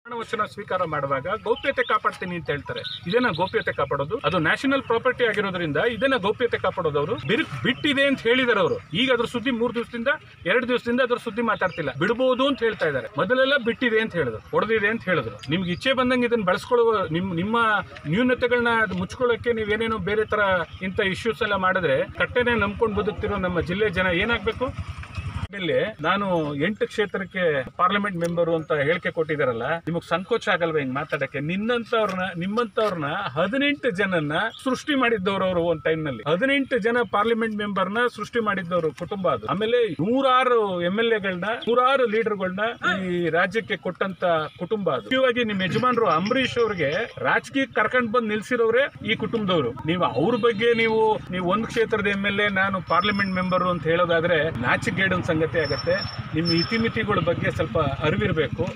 ವಚನ ಸ್ವೀಕಾರ ಮಾಡುವಾಗ ಗೌಪ್ಯತೆ ಕಾಪಾಡ್ತೀನಿ ಅಂತ ಹೇಳ್ತಾರೆ ಇದೇನ ಗೌಪ್ಯತೆ ಕಾಪಾಡೋದು ಅದು ನ್ಯಾಷನಲ್ ಪ್ರಾಪರ್ಟಿ ಆಗಿರೋದ್ರಿಂದ ಇದೇನ ಗೌಪ್ಯತೆ ಕಾಪಾಡೋದು ಅವರು ಬಿಟ್ಟಿದೆ ಅಂತ ಹೇಳಿದಾರೆ ಅವರು ಈಗ ಅದ್ರ ಸುದ್ದಿ ಮೂರ್ ದಿವಸದಿಂದ ಎರಡು ದಿವಸದಿಂದ ಅದ್ರ ಸುದ್ದಿ ಮಾತಾಡ್ತಿಲ್ಲ ಬಿಡ್ಬೋದು ಅಂತ ಹೇಳ್ತಾ ಇದ್ದಾರೆ ಮೊದಲೆಲ್ಲ ಬಿಟ್ಟಿದೆ ಅಂತ ಹೇಳಿದ್ರು ಹೊಡೆದಿದೆ ಅಂತ ಹೇಳಿದ್ರು ನಿಮ್ಗೆ ಇಚ್ಛೆ ಬಂದಂಗೆ ಇದನ್ನ ಬಳಸ್ಕೊಳ್ಳುವ ನಿಮ್ ನಿಮ್ಮ ನ್ಯೂನತೆಗಳನ್ನ ಅದು ಮುಚ್ಕೊಳ್ಳೋಕೆ ನೀವೇನೇನೋ ಬೇರೆ ತರ ಇಂಥ ಇಶ್ಯೂಸ್ ಎಲ್ಲ ಮಾಡಿದ್ರೆ ಕಟ್ಟೆನೆ ನಂಬ್ಕೊಂಡು ಬದುಕ್ತಿರೋ ನಮ್ಮ ಜಿಲ್ಲೆ ಜನ ಏನಾಗ್ಬೇಕು ಇಲ್ಲಿ ನಾನು ಎಂಟು ಕ್ಷೇತ್ರಕ್ಕೆ ಪಾರ್ಲಿಮೆಂಟ್ ಮೆಂಬರು ಅಂತ ಹೇಳಿಕೆ ಕೊಟ್ಟಿದಾರಲ್ಲ ನಿಮಗ್ ಸಂಕೋಚ ಆಗಲ್ವಾ ಹಿಂಗ್ ಮಾತಾಡಕ್ಕೆ ನಿನ್ನಂತವ್ರನ್ನ ನಿಮ್ಮಂತವ್ರನ್ನ ಹದಿನೆಂಟು ಜನನ್ನ ಸೃಷ್ಟಿ ಮಾಡಿದ್ದವ್ರು ಅವರು ಒಂದ್ ಟೈಮ್ ನಲ್ಲಿ ಹದಿನೆಂಟು ಜನ ಪಾರ್ಲಿಮೆಂಟ್ ಮೆಂಬರ್ನ ಸೃಷ್ಟಿ ಮಾಡಿದ್ದವರು ಕುಟುಂಬ ಅದು ಆಮೇಲೆ ನೂರಾರು ಎಂ ಎಲ್ ಎಗಳನ್ನ ನೂರಾರು ಲೀಡರ್ಗಳನ್ನ ಈ ರಾಜ್ಯಕ್ಕೆ ಕೊಟ್ಟಂತ ಕುಟುಂಬ ಅದು ಮುಖ್ಯವಾಗಿ ನಿಮ್ ಯಜಮಾನರು ಅಂಬರೀಶ್ ಅವ್ರಿಗೆ ರಾಜಕೀಯ ಕರ್ಕೊಂಡ್ ಬಂದು ನಿಲ್ಸಿರೋರೆ ಈ ಕುಟುಂಬದವರು ನೀವು ಅವ್ರ ಬಗ್ಗೆ ನೀವು ನೀವು ಒಂದ್ ಕ್ಷೇತ್ರದ ಎಂ ಎಲ್ ಎ ನಾನು ಪಾರ್ಲಿಮೆಂಟ್ ಮೆಂಬರ್ ಅಂತ ಹೇಳೋದಾದ್ರೆ ನಾಚಿಗೇಡನ್ ಸಂಗತಿ ಆಗತ್ತೆ ನಿಮ್ಮ ಇತಿಮಿತಿಗಳ ಬಗ್ಗೆ ಸ್ವಲ್ಪ ಅರಿವಿರಬೇಕು